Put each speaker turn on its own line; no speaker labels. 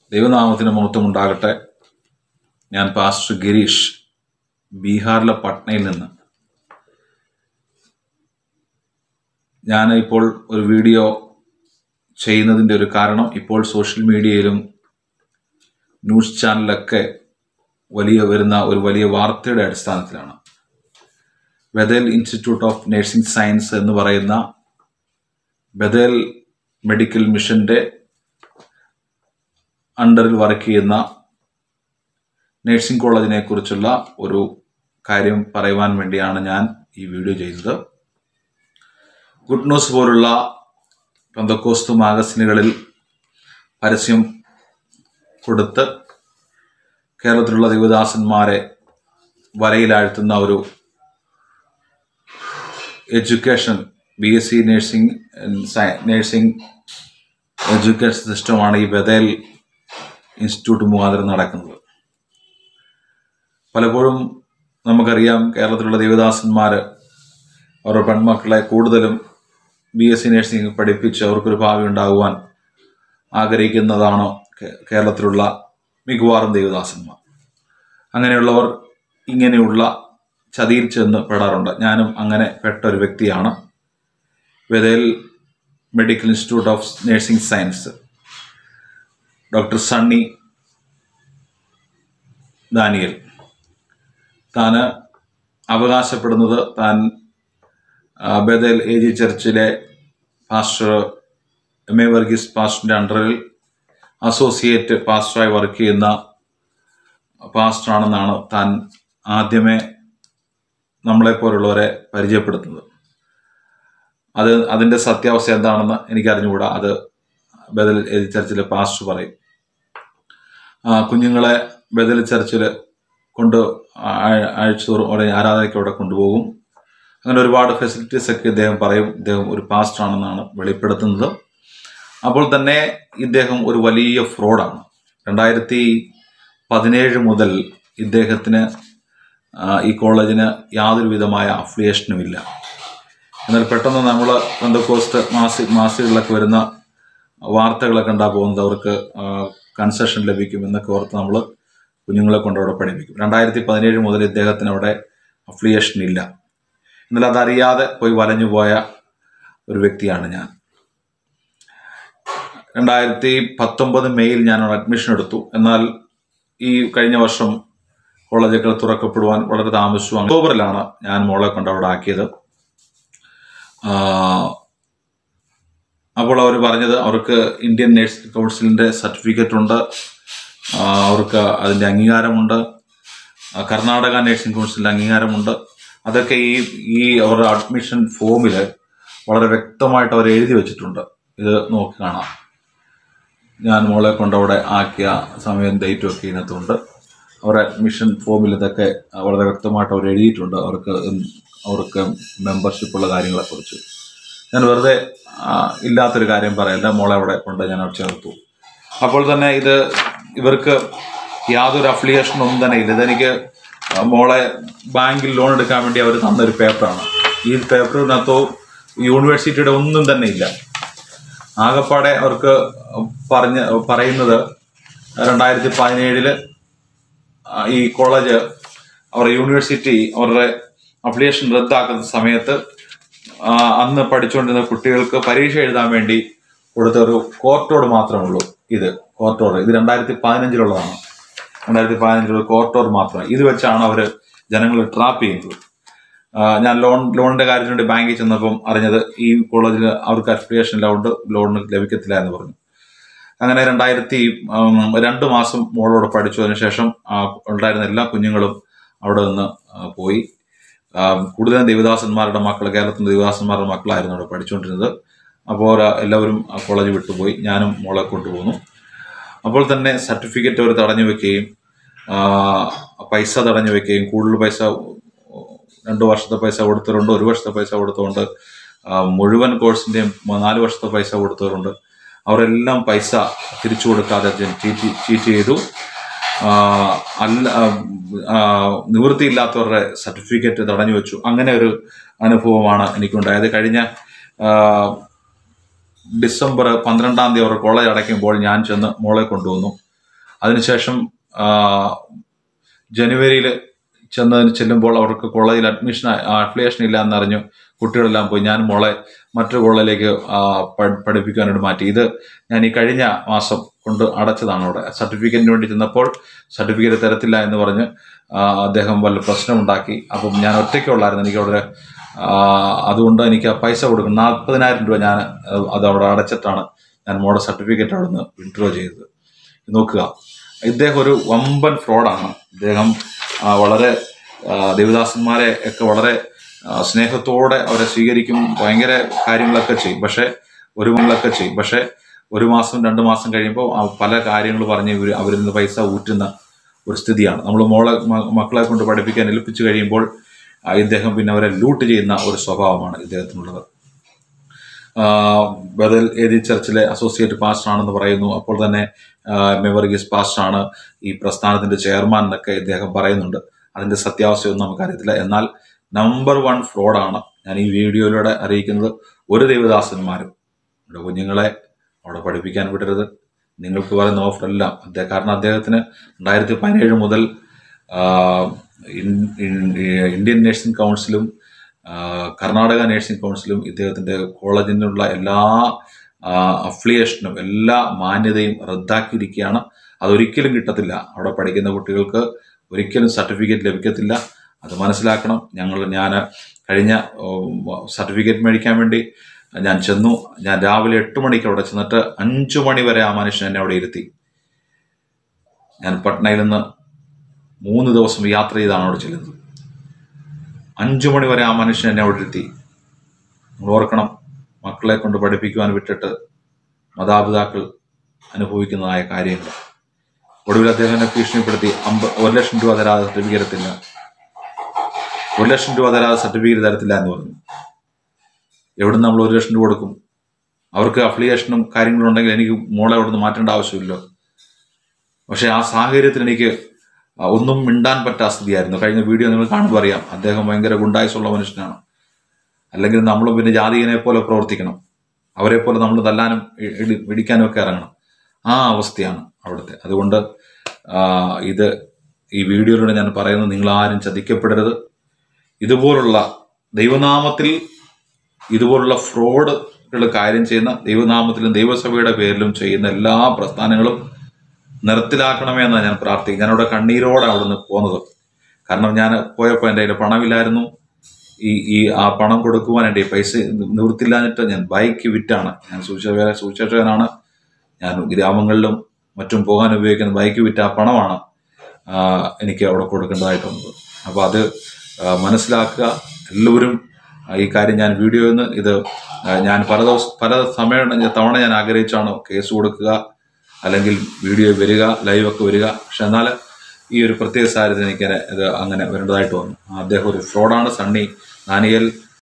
ദൈവനാമത്തിന് മഹത്വം ഉണ്ടാകട്ടെ ഞാൻ പാസ്റ്റർ ഗിരീഷ് ബീഹാറിലെ പട്നയിൽ നിന്ന് ഞാൻ ഇപ്പോൾ ഒരു വീഡിയോ ചെയ്യുന്നതിൻ്റെ ഒരു കാരണം ഇപ്പോൾ സോഷ്യൽ മീഡിയയിലും ന്യൂസ് ചാനലിലൊക്കെ വലിയ വരുന്ന ഒരു വലിയ വാർത്തയുടെ അടിസ്ഥാനത്തിലാണ് ബദൽ ഇൻസ്റ്റിറ്റ്യൂട്ട് ഓഫ് നഴ്സിംഗ് സയൻസ് എന്ന് പറയുന്ന ബദൽ മെഡിക്കൽ മിഷന്റെ അണ്ടറിൽ വർക്ക് ചെയ്യുന്ന നഴ്സിംഗ് കോളേജിനെ കുറിച്ചുള്ള ഒരു കാര്യം പറയുവാൻ വേണ്ടിയാണ് ഞാൻ ഈ വീഡിയോ ചെയ്തത് ഗുഡ് ന്യൂസ് പോലുള്ള പന്തക്കോസ്തു മാഗസിനുകളിൽ പരസ്യം കൊടുത്ത് കേരളത്തിലുള്ള ദേവദാസന്മാരെ വരയിലാഴ്ത്തുന്ന ഒരു education B S C nursing nursing education സിസ്റ്റമാണ് ഈ ബദേൽ ഇൻസ്റ്റിറ്റ്യൂട്ട് മുഖാന്തരം നടക്കുന്നത് പലപ്പോഴും നമുക്കറിയാം കേരളത്തിലുള്ള ദേവദാസന്മാർ അവരുടെ പെൺമക്കളെ കൂടുതലും ബി എസ് സി നഴ്സിംഗ് പഠിപ്പിച്ച് അവർക്കൊരു ഭാവി ഉണ്ടാകുവാൻ ആഗ്രഹിക്കുന്നതാണ് കേ- കേരളത്തിലുള്ള മിക്കവാറും ദേവദാസന്മാർ അങ്ങനെയുള്ളവർ ഇങ്ങനെയുള്ള ചതിയിൽ ചെന്ന് പെടാറുണ്ട് ഞാനും അങ്ങനെ പെട്ട ഒരു വ്യക്തിയാണ് Bethel medical institute of nursing science doctor Sunny Daniel താന് അവകാശപ്പെടുന്നത് താൻ ആ, ബദേൽ എ ജി ചർച്ചിലെ പാസ്റ്റർ എം എ വർഗീസ് പാസ്റ്ററിൻ്റെ അണ്ടറിൽ അസോസിയേറ്റ് പാസ്റ്ററായി വർക്ക് ചെയ്യുന്ന പാസ്റ്ററാണെന്നാണ് താൻ ആദ്യമേ നമ്മളെപ്പോലുള്ളവരെ പരിചയപ്പെടുത്തുന്നത് അത് അതിൻ്റെ സത്യാവസ്ഥ എന്താണെന്ന് എനിക്ക് അറിഞ്ഞുകൂടാ അത് ബദൽ എ ജി ചർച്ചിലെ പാസ്റ്റർ പറയും ആ, കുഞ്ഞുങ്ങളെ ബദൽ ചർച്ചിൽ കൊണ്ട് ആ- ആഴ്ചതോറും അവിടെ ആരാധനയ്ക്ക് അവിടെ കൊണ്ടുപോകും അങ്ങനെ ഒരുപാട് ഫെസിലിറ്റീസ് ഒക്കെ ഇദ്ദേഹം പറയും ഇദ്ദേഹം ഒരു പാസ്റ്റർ ആണെന്നാണ് വെളിപ്പെടുത്തുന്നത് അപ്പോൾ തന്നെ ഇദ്ദേഹം ഒരു വലിയ ഫ്രോഡാണ് രണ്ടായിരത്തി പതിനേഴ് മുതൽ ഇദ്ദേഹത്തിന് ആ, ഈ കോളേജിന് യാതൊരു വിധമായ അഫിലിയേഷനും ഇല്ല എന്നാൽ പെട്ടെന്ന് നമ്മൾ പെന്തക്കോസ്റ്റ് മാസി മാസികളിലൊക്കെ വരുന്ന വാർത്തകളൊക്കെ ഉണ്ടാ പോകുന്നത് അവർക്ക് കൺസെഷൻ ലഭിക്കും എന്നൊക്കെ ഓർത്ത് നമ്മൾ കുഞ്ഞുങ്ങളെ കൊണ്ട് അവിടെ പഠിപ്പിക്കും രണ്ടായിരത്തി പതിനേഴ് മുതൽ ഇദ്ദേഹത്തിന് അവിടെ അഫിലിയേഷൻ ഇല്ല എന്നാൽ അതറിയാതെ പോയി വലഞ്ഞു പോയ ഒരു വ്യക്തിയാണ് ഞാൻ രണ്ടായിരത്തി പത്തൊമ്പത് മെയ്യിൽ ഞാൻ അവിടെ അഡ്മിഷൻ എടുത്തു എന്നാൽ ഈ കഴിഞ്ഞ വർഷം കോളേജുകൾ തുറക്കപ്പെടുവാൻ വളരെ താമസിച്ചു ഒക്ടോബറിലാണ് ഞാൻ മോളെ കൊണ്ട് അവിടെ ആക്കിയത് ആ, അപ്പോൾ അവർ പറഞ്ഞത് അവർക്ക് ഇന്ത്യൻ നേഴ്സിംഗ് കൗൺസിലിൻ്റെ സർട്ടിഫിക്കറ്റ് ഉണ്ട് ആ, അവർക്ക് അതിൻ്റെ അംഗീകാരമുണ്ട് ആ, കർണാടക നേഴ്സിംഗ് കൗൺസിലിൻ്റെ അംഗീകാരമുണ്ട് അതൊക്കെ ഈ ഈ അവരുടെ അഡ്മിഷൻ ഫോമിൽ വളരെ വ്യക്തമായിട്ട് അവർ എഴുതി വെച്ചിട്ടുണ്ട് ഇത് നോക്കി കാണാം ഞാൻ മോളെ കൊണ്ട് അവിടെ ആക്കിയ സമയം ഡേറ്റും ഒക്കെ ഇതിനകത്തുണ്ട് അവരുടെ അഡ്മിഷൻ ഫോമിൽ ഇതൊക്കെ വളരെ വ്യക്തമായിട്ട് അവർ എഴുതിയിട്ടുണ്ട് അവർക്ക് ഉം അവർക്ക് മെമ്പർഷിപ്പുള്ള കാര്യങ്ങളെക്കുറിച്ച് ഞാൻ വെറുതെ ആ, ഇല്ലാത്തൊരു കാര്യം പറയല്ല മോളെ അവിടെ കൊണ്ട് ഞാൻ അവിടെ ചേർത്തു അപ്പോൾ തന്നെ ഇത് ഇവർക്ക് യാതൊരു അഫിലിയേഷനും ഒന്നും തന്നെ ഇല്ല ഇതെനിക്ക് മോളെ ബാങ്കിൽ ലോൺ എടുക്കാൻ വേണ്ടി അവർ തന്നൊരു പേപ്പറാണ് ഈ പേപ്പറിനകത്തോ യൂണിവേഴ്സിറ്റിയുടെ ഒന്നും തന്നെ ഇല്ല ആകപ്പാടെ അവർക്ക് പറഞ്ഞ് പറയുന്നത് രണ്ടായിരത്തി പതിനേഴില് ഈ കോളേജ് അവരുടെ യൂണിവേഴ്സിറ്റി അവരുടെ അഫിലിയേഷൻ റദ്ദാക്കുന്ന സമയത്ത് ആ, അന്ന് പഠിച്ചുകൊണ്ടിരുന്ന കുട്ടികൾക്ക് പരീക്ഷ എഴുതാൻ വേണ്ടി കൊടുത്ത ഒരു കോർട്ടോട് മാത്രമേ ഉള്ളൂ ഇത് കോർട്ടോട് ഇത് രണ്ടായിരത്തി പതിനഞ്ചിലുള്ളതാണ് രണ്ടായിരത്തി പതിനഞ്ചിലുള്ള കോർട്ടോർ മാത്രമേ ഇത് വെച്ചാണ് അവർ ജനങ്ങളെ ട്രാപ്പ് ചെയ്യുന്നത് ആ, ഞാൻ ലോൺ ലോണിന്റെ കാര്യത്തിന് വേണ്ടി ബാങ്കിൽ ചെന്നപ്പം അറിഞ്ഞത് ഈ കോളേജിൽ അവർക്ക് അഫിലിയേഷൻ ഇല്ലാണ്ട് ലോൺ ലഭിക്കത്തില്ല എന്ന് പറഞ്ഞു അങ്ങനെ രണ്ടായിരത്തി ഉം, രണ്ട് മാസം മോളോട് പഠിച്ചു അതിനുശേഷം ആ, ഉണ്ടായിരുന്ന എല്ലാ കുഞ്ഞുങ്ങളും അവിടെ നിന്ന് ആ, പോയി ആ, കൂടുതലും ദേവദാസന്മാരുടെ മക്കൾ കേരളത്തിലെ ദേവദാസന്മാരുടെ മക്കളായിരുന്നു അവിടെ പഠിച്ചുകൊണ്ടിരുന്നത് അപ്പോൾ എല്ലാവരും ആ കോളേജ് വിട്ടുപോയി ഞാനും മോളെ കൊണ്ടുപോന്നു അപ്പോൾ തന്നെ സർട്ടിഫിക്കറ്റ് അവർ തടഞ്ഞു വെക്കുകയും ആ, പൈസ തടഞ്ഞു വെക്കുകയും കൂടുതൽ പൈസ രണ്ട് വർഷത്തെ പൈസ കൊടുത്തവരുണ്ട് ഒരു വർഷത്തെ പൈസ കൊടുത്തവരുണ്ട് ആ, മുഴുവൻ കോഴ്സിൻ്റെയും നാല് വർഷത്തെ പൈസ കൊടുത്തവരുണ്ട് അവരെല്ലാം പൈസ തിരിച്ചു കൊടുക്കാതെ ചീറ്റ് ചീറ്റ് ചെയ്തു ആ, അല്ല ആ, ആ, നിവൃത്തിയില്ലാത്തവരുടെ സർട്ടിഫിക്കറ്റ് തടഞ്ഞു വെച്ചു അങ്ങനെ ഒരു അനുഭവമാണ് എനിക്കുണ്ടായത് കഴിഞ്ഞ ആ, ഡിസംബർ പന്ത്രണ്ടാം തീയതി അവർ കോളേജ് അടയ്ക്കുമ്പോൾ ഞാൻ ചെന്ന് മോളെ കൊണ്ടുവന്നു അതിനുശേഷം ആ, ജനുവരിയിൽ ചെന്നതിന് ചെല്ലുമ്പോൾ അവർക്ക് കോളേജിൽ അഡ്മിഷൻ അഫിലിയേഷൻ ഇല്ല എന്നറിഞ്ഞു കുട്ടികളെല്ലാം പോയി ഞാൻ മോളെ മറ്റൊരു കോളേജിലേക്ക് ആ, പഠി- പഠിപ്പിക്കാനായിട്ട് മാറ്റി ഇത് ഞാൻ ഈ കഴിഞ്ഞ മാസം കൊണ്ട് അടച്ചതാണ് അവിടെ സർട്ടിഫിക്കറ്റിന് വേണ്ടി ചെന്നപ്പോൾ സർട്ടിഫിക്കറ്റ് തരത്തില്ല എന്ന് പറഞ്ഞ് ആ, അദ്ദേഹം വല്ല പ്രശ്നമുണ്ടാക്കി അപ്പം ഞാൻ ഒറ്റയ്ക്കുള്ളായിരുന്നു എനിക്ക് അവിടെ ആ, അതുകൊണ്ട് എനിക്ക് ആ പൈസ കൊടുക്കണം നാൽപ്പതിനായിരം രൂപ ഞാൻ അത് അവിടെ അടച്ചിട്ടാണ് ഞാൻ മോടെ സർട്ടിഫിക്കറ്റ് അവിടെ നിന്ന് വിഡ്രോ ചെയ്തത് നോക്കുക ഇദ്ദേഹം ഒരു വമ്പൻ ഫ്രോഡാണ് ഇദ്ദേഹം ആ, വളരെ ആ, ദേവദാസന്മാരെ ഒക്കെ വളരെ ആ, സ്നേഹത്തോടെ അവരെ സ്വീകരിക്കും ഭയങ്കര കാര്യങ്ങളൊക്കെ ചെയ്യും പക്ഷേ ഒരു മങ്ങളൊക്കെ ചെയ്യും പക്ഷേ ഒരു മാസം രണ്ട് മാസം കഴിയുമ്പോൾ ആ പല കാര്യങ്ങൾ പറഞ്ഞ് ഇവർ അവരിൽ നിന്ന് പൈസ ഊറ്റുന്ന ഒരു സ്ഥിതിയാണ് നമ്മൾ മോളെ മ- മക്കളെ കൊണ്ട് പഠിപ്പിക്കാൻ ഏൽപ്പിച്ചു കഴിയുമ്പോൾ ആ, ഇദ്ദേഹം പിന്നെ അവരെ ലൂട്ട് ചെയ്യുന്ന ഒരു സ്വഭാവമാണ് ഇദ്ദേഹത്തിനുള്ളത് ആഹ് ബദൽ ഏതി ചർച്ചിലെ അസോസിയേറ്റ് പാസ്റ്റർ ആണെന്ന് പറയുന്നു അപ്പോൾ തന്നെ മെവർഗീസ് പാസ്റ്റർ ആണ് ഈ പ്രസ്ഥാനത്തിന്റെ ചെയർമാൻ എന്നൊക്കെ ഇദ്ദേഹം പറയുന്നുണ്ട് അതിന്റെ സത്യാവസ്ഥയൊന്നും നമുക്കറിയത്തില്ല എന്നാൽ നമ്പർ വൺ ഫ്രോഡാണ് ഞാൻ ഈ വീഡിയോയിലൂടെ അറിയിക്കുന്നത് ഒരു ദേവദാസന്മാരും നമ്മുടെ കുഞ്ഞുങ്ങളെ അവിടെ പഠിപ്പിക്കാൻ വിടരുത് നിങ്ങൾക്ക് പറയുന്ന ഓഫറെല്ലാം അദ്ദേഹം കാരണം അദ്ദേഹത്തിന് രണ്ടായിരത്തി പതിനേഴ് മുതൽ ആഹ്, ഇൻ- ഇൻ- ഇന്ത്യൻ നേഴ്സിംഗ് കൗൺസിലും ആഹ്, കർണാടക നേഴ്സിംഗ് കൗൺസിലും ഇദ്ദേഹത്തിൻ്റെ കോളേജിനുള്ള എല്ലാ അഫിലിയേഷനും എല്ലാ മാന്യതയും റദ്ദാക്കിയിരിക്കുകയാണ് അതൊരിക്കലും കിട്ടത്തില്ല അവിടെ പഠിക്കുന്ന കുട്ടികൾക്ക് ഒരിക്കലും സർട്ടിഫിക്കറ്റ് ലഭിക്കത്തില്ല അത് മനസ്സിലാക്കണം ഞങ്ങൾ ഞാൻ കഴിഞ്ഞ സർട്ടിഫിക്കറ്റ് മേടിക്കാൻ വേണ്ടി ഞാൻ ചെന്നു ഞാൻ രാവിലെ എട്ട് മണിക്ക് അവിടെ ചെന്നിട്ട് അഞ്ചു മണി വരെ ആ മനുഷ്യൻ എന്നെ അവിടെ ഇരുത്തി ഞാൻ പട്നയിൽ നിന്ന് മൂന്ന് ദിവസം യാത്ര ചെയ്താണ് അവിടെ ചെല്ലുന്നത് അഞ്ചു മണി വരെ ആ മനുഷ്യൻ എന്നെ അവിടെ ഇരുത്തി നിങ്ങൾ ഓർക്കണം മക്കളെ കൊണ്ട് പഠിപ്പിക്കുവാൻ വിട്ടിട്ട് മാതാപിതാക്കൾ അനുഭവിക്കുന്നതായ കാര്യങ്ങൾ ഒടുവിൽ അദ്ദേഹം എന്നെ ഭീഷണിപ്പെടുത്തി അമ്പ ഒരു ലക്ഷം രൂപ തരാതെ സർട്ടിഫിക്കറ്റ് തരത്തില്ല ഒരു ലക്ഷം രൂപ തരാതെ സർട്ടിഫിക്കറ്റ് തരത്തില്ല എന്ന് പറഞ്ഞു എവിടുന്ന് നമ്മൾ ഒരു ലക്ഷം രൂപ കൊടുക്കും അവർക്ക് അഫിലിയേഷനും കാര്യങ്ങളും ഉണ്ടെങ്കിൽ എനിക്ക് മോളെ അവിടുന്ന് മാറ്റേണ്ട ആവശ്യമില്ലല്ലോ പക്ഷെ ആ സാഹചര്യത്തിൽ എനിക്ക് ആ, ഒന്നും മിണ്ടാൻ പറ്റാത്ത സ്ഥിതിയായിരുന്നു കഴിഞ്ഞ വീഡിയോ നിങ്ങൾ കാണുമ്പോൾ അറിയാം അദ്ദേഹം ഭയങ്കര ഗുണ്ടായുസുള്ള മനുഷ്യനാണ് അല്ലെങ്കിൽ നമ്മളും പിന്നെ ജാതികനെ പോലെ പ്രവർത്തിക്കണം അവരെ പോലെ നമ്മൾ തല്ലാനും ഇ- ഇടി- ഇടിക്കാനും ഒക്കെ ഇറങ്ങണം ആ അവസ്ഥയാണ് അവിടുത്തെ അതുകൊണ്ട് ആ, ഇത് ഈ വീഡിയോയിലൂടെ ഞാൻ പറയുന്നത് നിങ്ങൾ ആരും ചതിക്കപ്പെടരുത് ഇതുപോലുള്ള ദൈവനാമത്തിൽ ഇതുപോലുള്ള ഫ്രോഡുകൾ കാര്യം ചെയ്യുന്ന ദൈവനാമത്തിലും ദൈവസഭയുടെ പേരിലും ചെയ്യുന്ന എല്ലാ പ്രസ്ഥാനങ്ങളും നിർത്തിലാക്കണമേ എന്നാണ് ഞാൻ പ്രാർത്ഥിക്കുന്നത് ഞാനവിടെ കണ്ണീരോടെ അവിടുന്ന് പോകുന്നത് കാരണം ഞാൻ പോയപ്പോൾ എൻ്റെ കയ്യിൽ പണമില്ലായിരുന്നു ഈ ഈ ആ പണം കൊടുക്കുവാനായിട്ട് ഈ പൈസ നിവൃത്തില്ലാഞ്ഞിട്ട് ഞാൻ ബൈക്ക് വിറ്റാണ് ഞാൻ സൂക്ഷിച്ച സൂക്ഷിച്ചവനാണ് ഞാൻ ഗ്രാമങ്ങളിലും മറ്റും പോകാൻ ഉപയോഗിക്കുന്ന ബൈക്ക് വിറ്റ ആ പണമാണ് ആ, എനിക്ക് അവിടെ കൊടുക്കേണ്ടതായിട്ട് വന്നത് അപ്പോൾ അത് ആ, മനസ്സിലാക്കുക എല്ലാവരും ആ, ഈ കാര്യം ഞാൻ വീഡിയോയിൽ നിന്ന് ഇത് ആ, ഞാൻ പല ദിവസം പല സമയം തവണ ഞാൻ ആഗ്രഹിച്ചാണ് കേസ് കൊടുക്കുക അല്ലെങ്കിൽ വീഡിയോ വരിക ലൈവൊക്കെ വരിക പക്ഷെ എന്നാൽ ഈ ഒരു പ്രത്യേക സാഹചര്യത്തിൽ എനിക്ക് ഇത് അങ്ങനെ വരേണ്ടതായിട്ട് വന്നു അദ്ദേഹം ഒരു ഫ്രോഡാണ് സണ്ണി ദാനിയൽ